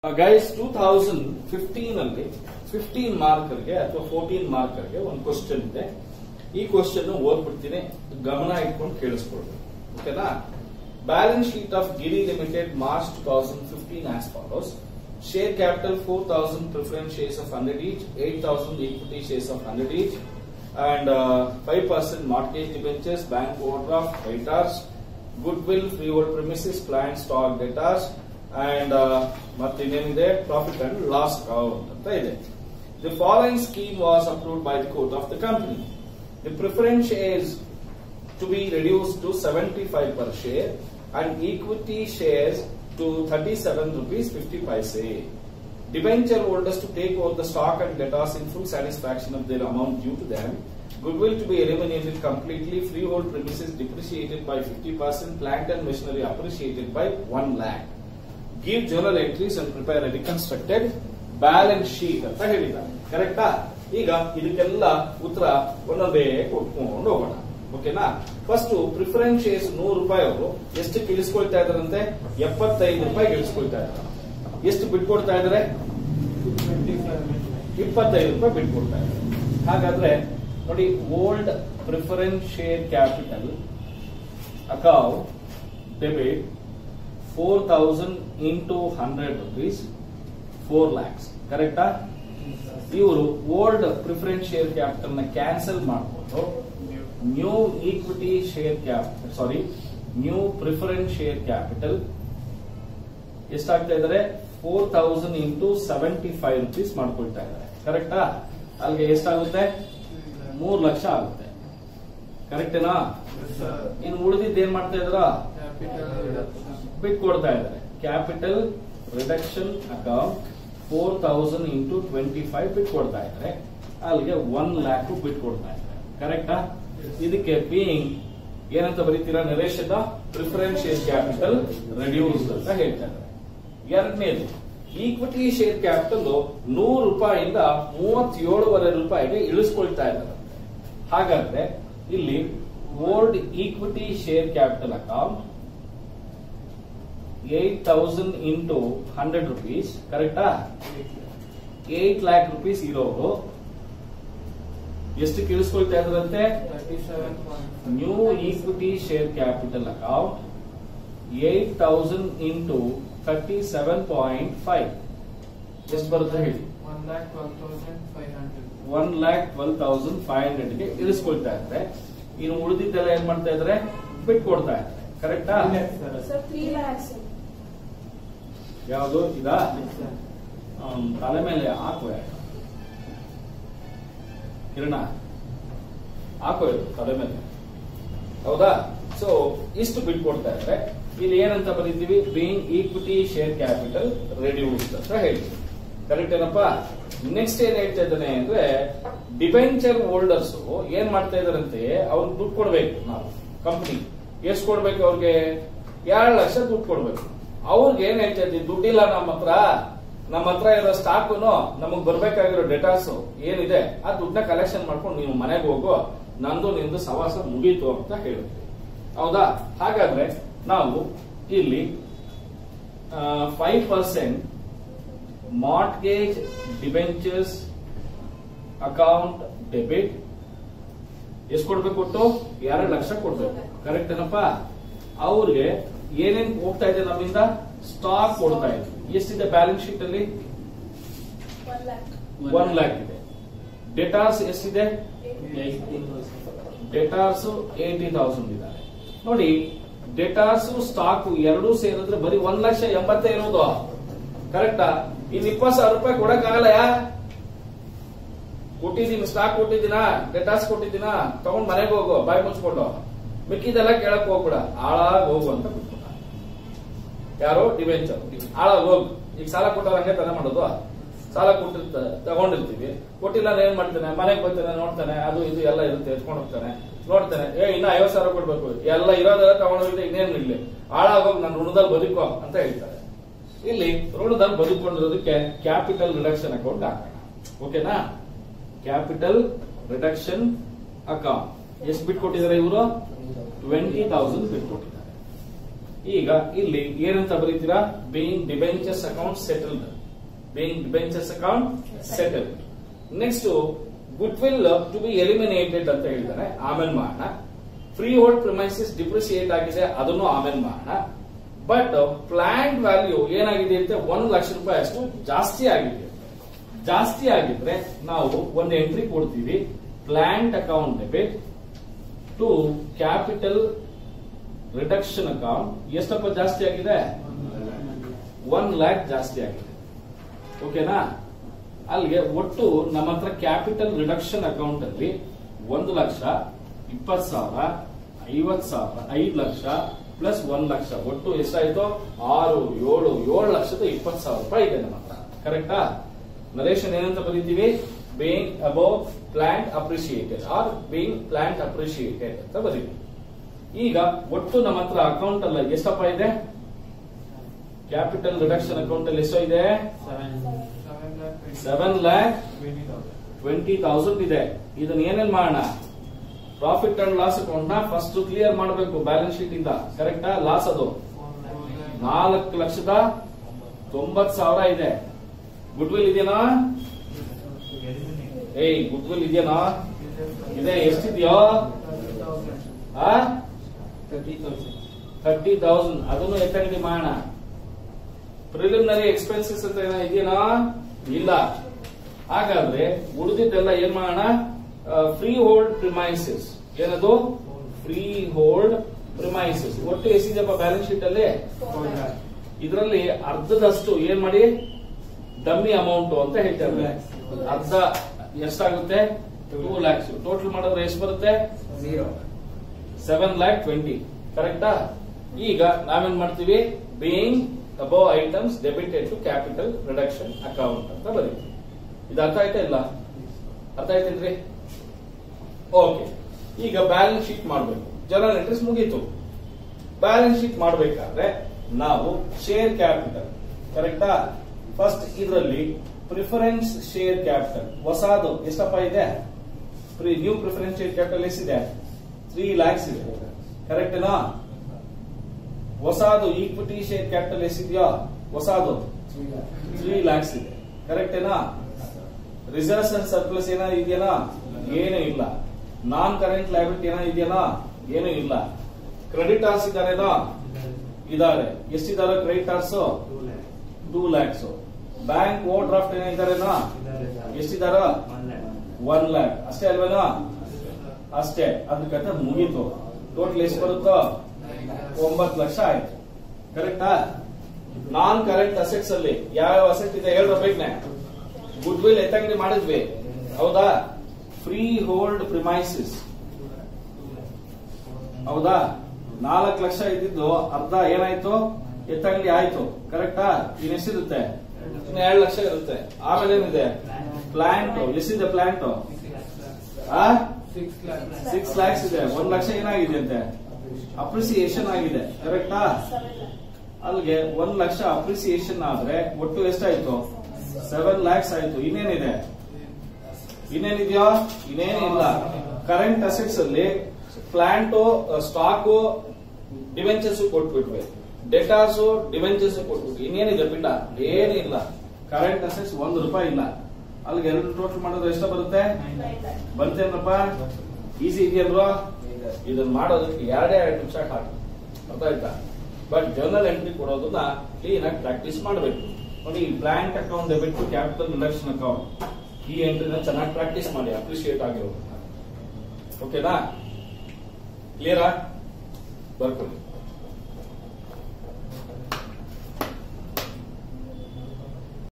Guys two thousand fifteen ಅಲ್ಲಿ fifteen ಮಾರ್ಕರ್ಗೆ ಅಥವಾ ಫೋರ್ಟೀನ್ ಮಾರ್ಕರ್ಗೆ ಒಂದು ಕ್ವಶನ್ ಇದೆ ಈ ಕ್ವಶನ್ ಓದ್ಬಿಡ್ತೀನಿ ಗಮನ ಇಟ್ಕೊಂಡು ಕೇಳಿಸ್ಕೊಳ್ಬೇಕು ಓಕೆನಾ balance sheet of Giri limited March two thousand fifteen as follows share capital four thousand preference shares of hundred each eight thousand equity shares of hundred each and uh, 5% mortgage debentures, bank overdraft, creditors, goodwill, freehold premises, client stock debtors, and uh, ಮತ್ತೆ ಇನ್ನೇನಿದೆ profit and loss account ಅಂತ ಇದೆ the following scheme was approved by the court of the company the preference shares to be reduced to 75 per share and equity shares to 37 rupees 50 paise. Debenture holders to take over the stock and debtors in full satisfaction of their amount due to them. Goodwill to be eliminated completely. Freehold premises depreciated by 50%. Plant and machinery appreciated by 1 lakh. Give journal entries and prepare a reconstructed balance sheet ಅಂತ ಹೇಳಿದ್ದಾರೆ ಕರೆಕ್ಟಾ ಈಗ ಇದಕ್ಕೆಲ್ಲ ಉತ್ತರ ಒಂದೊಂದೇ ಕೊಟ್ಕೊಂಡು ಹೋಗೋಣ ಓಕೆನಾ ಫಸ್ಟ್ ಪ್ರಿಫರೆನ್ಸ್ ಶೇರ್ಸ್ ನೂರು ರೂಪಾಯಿ ಅವರು ಎಷ್ಟು ಇಳಿಸ್ಕೊಳ್ತಾ ಇದಾರಂತೆ ಎಪ್ಪತ್ತೈದು ರೂಪಾಯಿ ಇಳಿಸ್ಕೊಳ್ತಾ ಇದ್ದಾರೆ ಎಷ್ಟು ಬಿಟ್ಕೊಡ್ತಾ ಇದಾರೆ ಇಪ್ಪತ್ತೈದು ರೂಪಾಯಿ ಬಿಟ್ಕೊಡ್ತಾ ಇದ್ದಾರೆ ಹಾಗಾದ್ರೆ ನೋಡಿ old preference share capital account debit four thousand into hundred rupees four lakhs ಕರೆಕ್ಟಾ ಇವರು ಓಲ್ಡ್ ಪ್ರಿಫರೆನ್ಸ್ ಶೇರ್ ಕ್ಯಾಪಿಟಲ್ ನ ಕ್ಯಾನ್ಸಲ್ ಮಾಡಿಕೊಂಡು new equity share capital sorry new preference share capital ಎಷ್ಟಾಗ್ತಾ ಇದ್ದಾರೆ four thousand into seventy five rupees ಮಾಡ್ಕೊಳ್ತಾ ಇದ್ದಾರೆ ಕರೆಕ್ಟಾ ಅಲ್ಲಿಗೆ ಎಷ್ಟಾಗುತ್ತೆ ಮೂರ್ ಲಕ್ಷ ಆಗುತ್ತೆ ಕರೆಕ್ಟೇನಾ ಇನ್ನು ಉಳಿದಿದ್ದು ಏನ್ ಮಾಡ್ತಾ ಇದ್ರ ಬಿಟ್ ಕೊಡ್ತಾ ಇದ್ದಾರೆ capital reduction account four thousand into twenty five ಬಿಟ್ ಕೊಡ್ತಾ ಇದ್ದಾರೆ ಅಲ್ಲಿಗೆ ಒನ್ ಲ್ಯಾಕ್ ಬಿಟ್ ಕೊಡ್ತಾ ಇದ್ದಾರೆ ಕರೆಕ್ಟಾ ಇದಕ್ಕೆ ಬೀಯಿಂಗ್ ಏನಂತ ಬರೀತೀರಾ ನರೇಶದ ಪ್ರಿಫರೆನ್ಸ್ ಶೇರ್ ಕ್ಯಾಪಿಟಲ್ ರೆಡ್ಯೂಸ್ ಅಂತ ಹೇಳ್ತಾ ಇದ್ದಾರೆ ಎರಡನೇದು ಈಕ್ವಿಟಿ ಶೇರ್ ಕ್ಯಾಪಿಟಲ್ ನೂರು ರೂಪಾಯಿಂದ ಮೂವತ್ತೇಳುವರೆ ರೂಪಾಯಿಗೆ ಇಳಿಸ್ಕೊಳ್ತಾ ಇದ್ದಾರೆ ಹಾಗಾದ್ರೆ ಇಲ್ಲಿ old equity share capital account eight thousand into hundred rupees ಕರೆಕ್ಟಾ ಏಟ್ ಲ್ಯಾಕ್ ರುಪೀಸ್ ಇರೋರು ಎಷ್ಟು ಇಳಿಸ್ಕೊಳ್ತಾ ಇದ್ರಂತೆ new equity share capital account eight thousand into thirty seven point five ಎಷ್ಟು ಬರುತ್ತೆ ಹೇಳಿ one lakh twelve thousand five ಹಂಡ್ರೆಡ್ಗೆ ಇಳಿಸ್ಕೊಳ್ತಾ ಇದ್ದಾರೆ ಇನ್ನು ಉಳಿದಿದ್ದೆಲ್ಲ ಏನ್ ಮಾಡ್ತಾ ಇದ್ದಾರೆ ಬಿಟ್ಕೊಡ್ತಾ ಇದ್ದಾರೆ ಕರೆಕ್ಟಾ Sir, three lakhs. ಯಾವುದು ಇದಾ ಹ್ಮ್, ತಲೆ ಮೇಲೆ ಹಾಕುವ ಕಿರಣ ಹಾಕೋ ಇದು ತಲೆ ಮೇಲೆ ಹೌದಾ ಸೊ ಇಷ್ಟು ಬಿಟ್ಕೊಡ್ತಾ ಇದ್ರೆ ಇಲ್ಲಿ ಏನಂತ ಬರೀತೀವಿ being equity share capital reduced ಅಂತ ಹೇಳ್ತೀವಿ ಕರೆಕ್ಟ್ ಏನಪ್ಪ ನೆಕ್ಸ್ಟ್ ಏನ್ ಹೇಳ್ತಾ ಇದ್ದಾನೆ ಅಂದ್ರೆ ಡಿಬೆಂಚರ್ ಹೋಲ್ಡರ್ಸ್ ಏನ್ ಮಾಡ್ತಾ ಇದಾರಂತೆ ಅವ್ರಿಗೆ ದುಡ್ಡು ಕೊಡ್ಬೇಕು ನಾವು ಕಂಪನಿ ಎಷ್ಟು ಕೊಡ್ಬೇಕು ಅವ್ರಿಗೆ ಎರಡು ಲಕ್ಷ ದುಡ್ಡು ಕೊಡ್ಬೇಕು ಅವ್ರಿಗೆ ಏನ್ ಹೇಳ್ತಾ ಇದ್ದೀವಿ ದುಡ್ಡಿಲ್ಲ ನಮ್ಮ ಹತ್ರ ನಮ್ಮ ಹತ್ರ ಇರೋ ಸ್ಟಾಕ್ನು ನಮಗ್ ಬರ್ಬೇಕಾಗಿರೋ ಡೇಟಾಸ್ ಏನಿದೆ ಆ ದುಡ್ಡನ್ನ ಕಲೆಕ್ಷನ್ ಮಾಡ್ಕೊಂಡು ನೀವು ಮನೆಗೆ ಹೋಗು ನಂದು ನಿಂದು ಸವಾಸ ಮುಗೀತು ಅಂತ ಹೇಳುತ್ತೆ ಹೌದಾ ಹಾಗಾದ್ರೆ ನಾವು ಇಲ್ಲಿ five percent mortgage debentures account debit ಎಷ್ಟು ಕೊಡ್ಬೇಕು ಕೊಟ್ಟು ಎರಡು ಲಕ್ಷ ಕೊಡ್ಬೇಕು ಕರೆಕ್ಟ್ ಏನಪ್ಪ ಅವ್ರಿಗೆ ಏನೇನ್ ಹೋಗ್ತಾ ಇದೆ ನಮ್ಮಿಂದ ಸ್ಟಾಕ್ ಕೊಡ್ತಾ ಇದೆ ಎಷ್ಟಿದೆ ಬ್ಯಾಲೆನ್ಸ್ ಶೀಟ್ ಅಲ್ಲಿ One lakh. ಒನ್ ಲ್ಯಾಕ್ ಇದೆ ಡೆಟಾರ್ಸ್ ಎಷ್ಟಿದೆ ಡೆಟಾರ್ಸ್ ಏಟಿ ತೌಸಂಡ್ ಇದ್ದಾರೆ ನೋಡಿ ಡೆಟಾರ್ಸ್ ಸ್ಟಾಕ್ ಎರಡೂ ಸೇರಿದ್ರೆ ಬರೀ ಒಂದ್ ಲಕ್ಷ ಎಂಬತ್ತೇ ಇರೋದು ಕರೆಕ್ಟಾ ಇನ್ ಇಪ್ಪತ್ತು ಸಾವಿರ ರೂಪಾಯಿ ಕೊಡಕ್ಕಾಗಲ್ಲ ಯಾ ಕೊಟ್ಟಿದ್ದೀನಿ ಸ್ಟಾಕ್ ಕೊಟ್ಟಿದ್ದೀನಾ ಡೆಟಾರ್ಸ್ ಕೊಟ್ಟಿದ್ದೀನಾ ತಗೊಂಡ್ ಮನೆಗೆ ಹೋಗು ಬಾಯಿ ಮುಚ್ಕೊಂಡು ಮಿಕ್ಕಿದೆಲ್ಲ ಕೇಳಕ್ ಹೋಗ್ಬಿಡ ಹಾಳಾಗ್ ಹೋಗು ಅಂತ ಬಿಟ್ಬಿಟ್ಟ ಯಾರು ಡಿವೆಂಚರ್ ಹಾಳಾಗ್ ಹೋಗು ಈಗ ಸಾಲ ಕೊಟ್ಟವ್ರ ಹಂಗೆ ತಾನೇ ಮಾಡೋದು ಸಾಲ ಕೊಟ್ಟಿರ್ತ ತಗೊಂಡಿರ್ತೀವಿ ಕೊಟ್ಟಿಲ್ಲ ಅಂದ್ರೆ ಏನ್ ಮಾಡ್ತಾನೆ ಮನೆಗೆ ಬರ್ತಾನೆ ನೋಡ್ತಾನೆ ಅದು ಇದು ಎಲ್ಲ ಇರುತ್ತೆ ಎತ್ಕೊಂಡು ಹೋಗ್ತಾನೆ ನೋಡ್ತಾನೆ ಏ ಇನ್ನ ಐವತ್ ಸಾವಿರ ಕೊಡ್ಬೇಕು ಎಲ್ಲ ಇರೋದೆಲ್ಲ ತಗೊಂಡೋಗಿದ್ರೆ ಇನ್ನೇನು ಇರ್ಲಿ ಹಾಳಾಗೋಗಿ ನಾನು ಋಣದಲ್ಲಿ ಬದುಕೋ ಅಂತ ಹೇಳ್ತಾರೆ ಇಲ್ಲಿ ಋಣದಲ್ಲಿ ಬದುಕೊಂಡಿರೋದಕ್ಕೆ ಕ್ಯಾಪಿಟಲ್ ರಿಡಕ್ಷನ್ ಅಕೌಂಟ್ ಹಾಕೋಣ ಓಕೆನಾ ಕ್ಯಾಪಿಟಲ್ ರಿಡಕ್ಷನ್ ಅಕೌಂಟ್ ಎಷ್ಟು ಬಿಟ್ಟು ಕೊಟ್ಟಿದ್ದಾರೆ ಇವರು ಟ್ವೆಂಟಿ ತೌಸಂಡ್ ಬಿಟ್ಟು ಕೊಟ್ಟಿದ್ದಾರೆ ಈಗ ಇಲ್ಲಿ ಏನಂತ ಬರೀತೀರಾ being debentures account settled being debentures account settle next goodwill to be eliminated ಅಂತ ಹೇಳಿದ್ದಾರೆ ಆಮೇಲೆ ಮಾಡೋಣ ಫ್ರೀ ಹೋಲ್ಡ್ ಪ್ರೈಮೈಸಿಸ್ ಡಿಪ್ರಿಸಿಯೇಟ್ ಆಗಿದೆ ಅದನ್ನು ಆಮೇಲೆ ಮಾಡೋಣ ಬಟ್ ಪ್ಲಾಂಟ್ ವ್ಯಾಲ್ಯೂ ಏನಾಗಿದೆ ಅಂತ ಒಂದು ಲಕ್ಷ ರೂಪಾಯಿ ಅಷ್ಟು ಜಾಸ್ತಿ ಆಗಿದೆ ಜಾಸ್ತಿ ಆಗಿದ್ರೆ ನಾವು ಒಂದು ಎಂಟ್ರಿ ಕೊಡ್ತೀವಿ plant account debit to capital reduction account ಎಷ್ಟಪ್ಪ ಜಾಸ್ತಿ ಆಗಿದೆ ಒನ್ ಲ್ಯಾಕ್ ಜಾಸ್ತಿ ಆಗಿದೆ ಓಕೆನಾ ಅಲ್ಲಿಗೆ ಒಟ್ಟು ನಮ್ಮ ಹತ್ರ ಕ್ಯಾಪಿಟಲ್ ರಿಡಕ್ಷನ್ ಅಕೌಂಟ್ ಅಲ್ಲಿ ಒಂದು ಲಕ್ಷ ಇಪ್ಪತ್ ಸಾವಿರ ಐವತ್ ಸಾವಿರ ಐದು ಲಕ್ಷ ಪ್ಲಸ್ ಒಂದ್ ಲಕ್ಷ ಒಟ್ಟು ಎಷ್ಟಾಯ್ತು ಆರು ಏಳು ಏಳು ಲಕ್ಷದ ಇಪ್ಪತ್ ಸಾವಿರ ರೂಪಾಯಿ ಇದೆ ನಮ್ಮ ಹತ್ರ ಕರೆಕ್ಟಾ ನರೇಶನ್ ಏನಂತ ಬರೀತೀವಿ being above plant appreciated or being plant appreciated ಅಂತ ಬರೀತೀವಿ ಈಗ ಒಟ್ಟು ನಮ್ಮ ಹತ್ರ ಅಕೌಂಟ್ ಅಲ್ಲ ಎಷ್ಟಪ್ಪ ಇದೆ ಕ್ಯಾಪಿಟಲ್ ರಿಡಕ್ಷನ್ ಅಕೌಂಟ್ ಅಲ್ಲಿ ಎಷ್ಟೋ ಇದೆ ಸೆವೆನ್ ಲ್ಯಾಕ್ ಟ್ವೆಂಟಿ ತೌಸಂಡ್ ಇದೆ ಇದನ್ನ ಏನೇನ್ ಮಾಡೋಣ ಪ್ರಾಫಿಟ್ ಅಂಡ್ ಲಾಸ್ ಅಕೌಂಟ್ ನ ಫಸ್ಟ್ ಕ್ಲಿಯರ್ ಮಾಡಬೇಕು ಬ್ಯಾಲೆನ್ಸ್ ಶೀಟ್ ಇಂದ ಕರೆಕ್ಟಾ ಲಾಸ್ ಅದು ನಾಲ್ಕು ಲಕ್ಷದ ತೊಂಬತ್ ಸಾವಿರ ಇದೆ ಗುಡ್ ವಿಲ್ ಇದೆಯಾ ಏಯ್ ಗುಡ್ ವಿಲ್ ಇದೆಯಾ ಇದೆ ಎಷ್ಟಿದೆಯೋ ಥರ್ಟಿ ತೌಸಂಡ್ ಅದನ್ನು ಎತ್ತಂಗಡಿ ಮಾಡೋಣ ಪ್ರಿಲಿಮಿನರಿ ಎಕ್ಸ್ಪೆನ್ಸಸ್ ಅಂತ ಏನೋ ಇದೆಯಾ ಇಲ್ಲ ಹಾಗಾದ್ರೆ ಉಳಿದಿದ್ದೆಲ್ಲ ಏನ್ ಮಾಡೋಣ ಫ್ರೀ ಹೋಲ್ಡ್ ಪ್ರಿಮೈಸಸ್ ಏನದು ಫ್ರೀ ಹೋಲ್ಡ್ ಪ್ರಿಮೈಸಸ್ ಒಟ್ಟು ಎಷ್ಟಿದೆಯಪ್ಪ ಬ್ಯಾಲೆನ್ಸ್ ಶೀಟ್ ಅಲ್ಲಿ ಇದರಲ್ಲಿ ಅರ್ಧದಷ್ಟು ಏನ್ ಮಾಡಿ ಡಮ್ಮಿ ಅಮೌಂಟ್ ಅಂತ ಹೇಳ್ತಾರೆ ಅರ್ಧ ಎಷ್ಟಾಗುತ್ತೆ ಟೂ ಲ್ಯಾಕ್ಸ್ ಟೋಟಲ್ ಮಾಡಿದ್ರೆ ಎಷ್ಟು ಬರುತ್ತೆ ಸೆವೆನ್ ಲ್ಯಾಕ್ ಟ್ವೆಂಟಿ ಕರೆಕ್ಟಾ ಈಗ ನಾವೇನ್ ಮಾಡ್ತೀವಿ being above items debited to capital reduction account ಅಂತ ಬರೀತೀವಿ ಇದು ಅರ್ಥ ಆಯ್ತಾ ಇಲ್ಲ ಅರ್ಥ ಆಯ್ತೇನ್ರಿ ಓಕೆ ಈಗ ಬ್ಯಾಲೆನ್ಸ್ ಶೀಟ್ ಮಾಡಬೇಕು ಜನರಲ್ ಎಂಟ್ರೀಸ್ ಮುಗೀತು ಬ್ಯಾಲೆನ್ಸ್ ಶೀಟ್ ಮಾಡಬೇಕಾದ್ರೆ ನಾವು ಶೇರ್ ಕ್ಯಾಪಿಟಲ್ ಕರೆಕ್ಟಾ ಫಸ್ಟ್ ಇದರಲ್ಲಿ ಪ್ರಿಫರೆನ್ಸ್ ಶೇರ್ ಕ್ಯಾಪಿಟಲ್ ಹೊಸದು ಎಷ್ಟಪ್ಪ ಇದೆ ನ್ಯೂ ಪ್ರಿಫರೆನ್ಸ್ ಶೇರ್ ಕ್ಯಾಪಿಟಲ್ ಎಷ್ಟಿದೆ ತ್ರೀ ಲ್ಯಾಕ್ಸ್ ಇದೆ ಕರೆಕ್ಟೇನಾ ಹೊಸದು ಈಕ್ವಿಟಿ ಶೇರ್ ಕ್ಯಾಪಿಟಲ್ ಎಷ್ಟಿದೆಯೋ ಹೊಸದು ತ್ರೀ ಲ್ಯಾಕ್ಸ್ ಇದೆ ಕರೆಕ್ಟೇನಾ ರಿಸರ್ವ್ಸ್ ಅಂಡ್ ಸರ್ಪ್ಲಸ್ ಏನಾದ್ರು ಇದೆಯಾ ಏನೂ ಇಲ್ಲ ನಾನ್ ಕರೆಂಟ್ ಲೈಬಿಲಿಟಿ ಏನಾದ್ರು ಇದೆಯಾ ಏನೂ ಇಲ್ಲ ಕ್ರೆಡಿಟಾರ್ಸ್ ಇದಾರೇನೋ ಇದಾರೆ ಎಷ್ಟಿದಾರೆ creditors two lakhs bank overdraft ಏನಿದಾರೇನೋ ಎಷ್ಟಿದಾರ ಒನ್ ಲ್ಯಾಕ್ ಅಷ್ಟೇ ಅಲ್ವೇನೋ ಅಷ್ಟೇ ಅದ್ರ ಕತೆ ಮುಗೀತು ಟೋಟಲ್ ಎಷ್ಟು ಬರುತ್ತೋ ಒಂಬತ್ತು ಲಕ್ಷ ಆಯ್ತು ಕರೆಕ್ಟಾ ನಾನ್ ಕರೆಂಟ್ ಅಸೆಟ್ಸ್ ಅಲ್ಲಿ ಯಾವ ಅಸೆಟ್ ಇದೆ ಹೇಳ್ರ ಬೇಕನೆ ಗುಡ್ ವಿಲ್ ಎತ್ತಂಗಡಿ ಮಾಡಿದ್ವಿ ಹೌದಾ ಫ್ರೀ ಹೋಲ್ಡ್ ಪ್ರಿಮೈಸಿಸ್ ಹೌದಾ ನಾಲ್ಕು ಲಕ್ಷ ಇದ್ದಿದ್ದು ಅರ್ಧ ಏನಾಯ್ತು ಎತ್ತಂಗಡಿ ಆಯ್ತು ಕರೆಕ್ಟಾ ಇನ್ ಎಷ್ಟಿರುತ್ತೆ ಇನ್ನು ಎರಡು ಲಕ್ಷ ಇರುತ್ತೆ ಆಮೇಲೆ ಏನಿದೆ ಪ್ಲಾಂಟ್ ಎಷ್ಟಿದೆ ಪ್ಲಾಂಟ್ ಸಿಕ್ಸ್ ಲ್ಯಾಕ್ಸ್ ಇದೆ ಒಂದ್ ಲಕ್ಷ ಏನಾಗಿದೆ ಅಂತೆ ಅಪ್ರಿಸಿಯೇಷನ್ ಆಗಿದೆ ಕರೆಕ್ಟಾ ಅಲ್ಲಿಗೆ ಒಂದ್ ಲಕ್ಷ ಅಪ್ರಿಸಿಯೇಷನ್ ಆದ್ರೆ ಒಟ್ಟು ಎಷ್ಟಾಯ್ತು ಸೆವೆನ್ ಲ್ಯಾಕ್ಸ್ ಆಯ್ತು ಇನ್ನೇನಿದೆ ಇನ್ನೇನಿದೆಯೋ ಇನ್ನೇನಿಲ್ಲ ಕರೆಂಟ್ ಅಸೆಟ್ಸ್ ಅಲ್ಲಿ ಪ್ಲಾಂಟು ಸ್ಟಾಕು ಡಿವೆಂಚರ್ಸ್ ಕೊಟ್ಬಿಟ್ವಿ ಡೆಟಾರ್ಸ್ ಡಿವೆಂಚರ್ಸ್ ಕೊಟ್ಬಿಟ್ವಿ ಇನ್ನೇನಿದೆ ಪಿಂಡ ಏನಿಲ್ಲ ಕರೆಂಟ್ ಅಸೆಟ್ಸ್ ಒಂದು ರೂಪಾಯಿ ಇಲ್ಲ ಅಲ್ಲಿಗೆ ಎರಡು ಟೋಟಲ್ ಮಾಡಿದ್ರೆ ಎಷ್ಟು ಬರುತ್ತೆ ಬರ್ತೇನಪ್ಪ ಈಸಿ ಇದೆಯಲ್ವಾ ಇದನ್ನ ಮಾಡೋದಕ್ಕೆ ಎರಡೇ ಎರಡು ನಿಮಿಷ ಹಾಕಿ ಅರ್ಥ ಆಯ್ತಾ ಬಟ್ ಜರ್ನಲ್ ಎಂಟ್ರಿ ಕೊಡೋದನ್ನ ಕ್ಲೀನ್ ಆಗಿ ಪ್ರಾಕ್ಟೀಸ್ ಮಾಡಬೇಕು ನೋಡಿ ಈ plant account debit to capital reduction account ಈ ಎಂಟ್ರಿನ ಚೆನ್ನಾಗಿ ಪ್ರಾಕ್ಟೀಸ್ ಮಾಡಿ ಅಪ್ರಿಶಿಯೇಟ್ ಆಗಿರೋದು ಓಕೆನಾ ಕ್ಲಿಯರಾ ಬರ್ಕೊಳ್ಳಿ